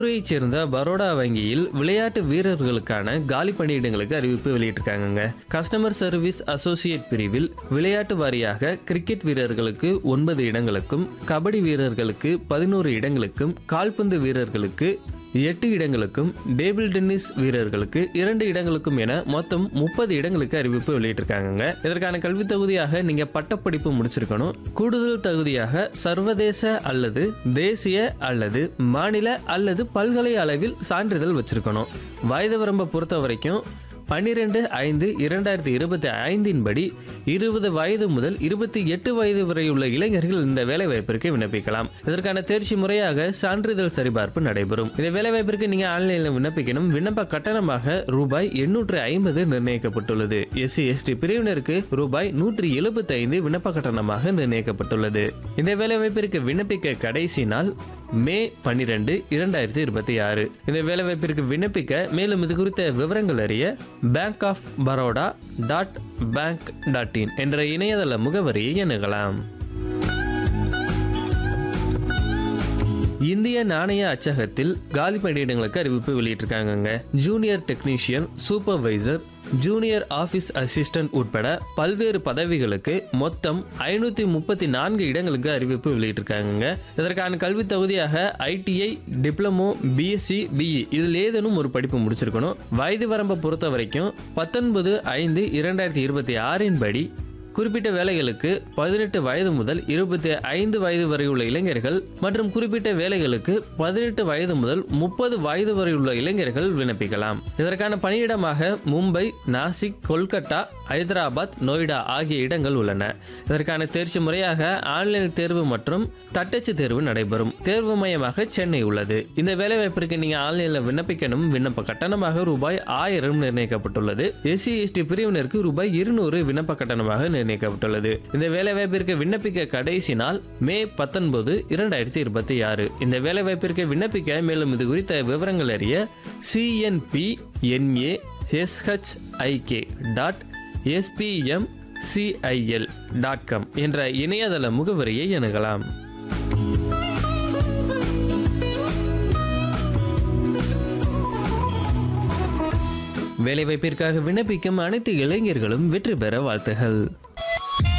மதுரையைச் சேர்ந்த பரோடா வங்கியில் விளையாட்டு வீரர்களுக்கான காலி பணியிடங்களுக்கு அறிவிப்பு வெளியிட்டிருக்காங்கங்க கஸ்டமர் சர்வீஸ் அசோசியேட் பிரிவில் விளையாட்டு வாரியாக கிரிக்கெட் வீரர்களுக்கு ஒன்பது இடங்களுக்கும் கபடி வீரர்களுக்கு பதினோரு இடங்களுக்கும் கால்பந்து வீரர்களுக்கு எட்டு இடங்களுக்கும் டேபிள் டென்னிஸ் வீரர்களுக்கு இரண்டு இடங்களுக்கும் என மொத்தம் முப்பது இடங்களுக்கு அறிவிப்பு வெளியிட்டிருக்காங்கங்க இதற்கான கல்வி தகுதியாக நீங்க பட்டப்படிப்பு முடிச்சிருக்கணும் கூடுதல் தகுதியாக சர்வதேச அல்லது தேசிய அல்லது மாநில அல்லது பல்கலை அளவில் சான்றிதழ் வச்சிருக்கணும் வயது வரம்பை பொறுத்த வரைக்கும் பன்னிரெண்டு ஐந்து இரண்டாயிரத்தி இருபத்தி ஐந்தின் படி இருபது வயது முதல் இருபத்தி எட்டு வயது வரை உள்ள இளைஞர்கள் இந்த வேலைவாய்ப்பிற்கு விண்ணப்பிக்கலாம் இதற்கான தேர்ச்சி முறையாக சான்றிதழ் சரிபார்ப்பு நடைபெறும் இந்த வேலைவாய்ப்பிற்கு நீங்க ஆன்லைனில் விண்ணப்பிக்கணும் விண்ணப்ப கட்டணமாக ரூபாய் எண்ணூற்று ஐம்பது நிர்ணயிக்கப்பட்டுள்ளது எஸ்சி எஸ்டி பிரிவினருக்கு ரூபாய் நூற்றி எழுபத்தி ஐந்து விண்ணப்ப கட்டணமாக நிர்ணயிக்கப்பட்டுள்ளது இந்த வேலைவாய்ப்பிற்கு விண்ணப்பிக்க கடைசி நாள் மே பன்னிரெண்டு இரண்டாயிரத்தி இருபத்தி ஆறு இந்த வேலைவாய்ப்பிற்கு விண்ணப்பிக்க மேலும் இது குறித்த விவரங்கள் அறிய bank of Baroda dot bank dot in என்ற இணையதள முகவரியை அணுகலாம் இந்திய நாணய அச்சகத்தில் காலி பணியிடங்களுக்கு அறிவிப்பு வெளியிட்டிருக்காங்கங்க junior technician supervisor junior office assistant உட்பட பல்வேறு பதவிகளுக்கு மொத்தம் ஐநூத்தி முப்பத்தி நான்கு இடங்களுக்கு அறிவிப்பு வெளியிட்டிருக்காங்க இதற்கான கல்வி தகுதியாக ஐடிஐ டிப்ளமோ பிஎஸ்சி பிஇ இதில் ஏதேனும் ஒரு படிப்பு முடிச்சிருக்கணும் வயது வரம்பை பொறுத்த வரைக்கும் பத்தொன்பது ஐந்து இரண்டாயிரத்தி இருபத்தி ஆறின் படி குறிப்பிட்ட வேலைகளுக்கு பதினெட்டு வயது முதல் இருபத்தி ஐந்து வயது வரை உள்ள இளைஞர்கள் மற்றும் குறிப்பிட்ட வேலைகளுக்கு பதினெட்டு வயது முதல் முப்பது வயது வரை உள்ள இளைஞர்கள் விண்ணப்பிக்கலாம் இதற்கான பணியிடமாக மும்பை நாசிக் கொல்கத்தா ஹைதராபாத் நொய்டா ஆகிய இடங்கள் உள்ளன இதற்கான தேர்ச்சி முறையாக ஆன்லைன் தேர்வு மற்றும் தட்டச்சு தேர்வு நடைபெறும் தேர்வு மையமாக சென்னை உள்ளது இந்த வேலைவாய்ப்பிற்கு நீங்க ஆன்லைனில் விண்ணப்பிக்கணும் விண்ணப்ப கட்டணமாக ரூபாய் ஆயிரம் நிர்ணயிக்கப்பட்டுள்ளது எஸ்சி எஸ்டி பிரிவினருக்கு ரூபாய் இருநூறு விண்ணப்ப கட்டணமாக நிர்ணயிக்கப்பட்டுள்ளது இந்த வேலைவாய்ப்பிற்கு விண்ணப்பிக்க கடைசி நாள் மே பத்தொன்பது இரண்டாயிரத்தி இருபத்தி ஆறு இந்த வேலைவாய்ப்பிற்கு விண்ணப்பிக்க மேலும் இது குறித்த விவரங்கள் அறிய CNP NA SHIK dot SPM CIL dot com என்ற இணையதள முகவரியை அணுகலாம் வேலைவாய்ப்பிற்காக விண்ணப்பிக்கும் அனைத்து இளைஞர்களும் வெற்றி பெற வாழ்த்துகள்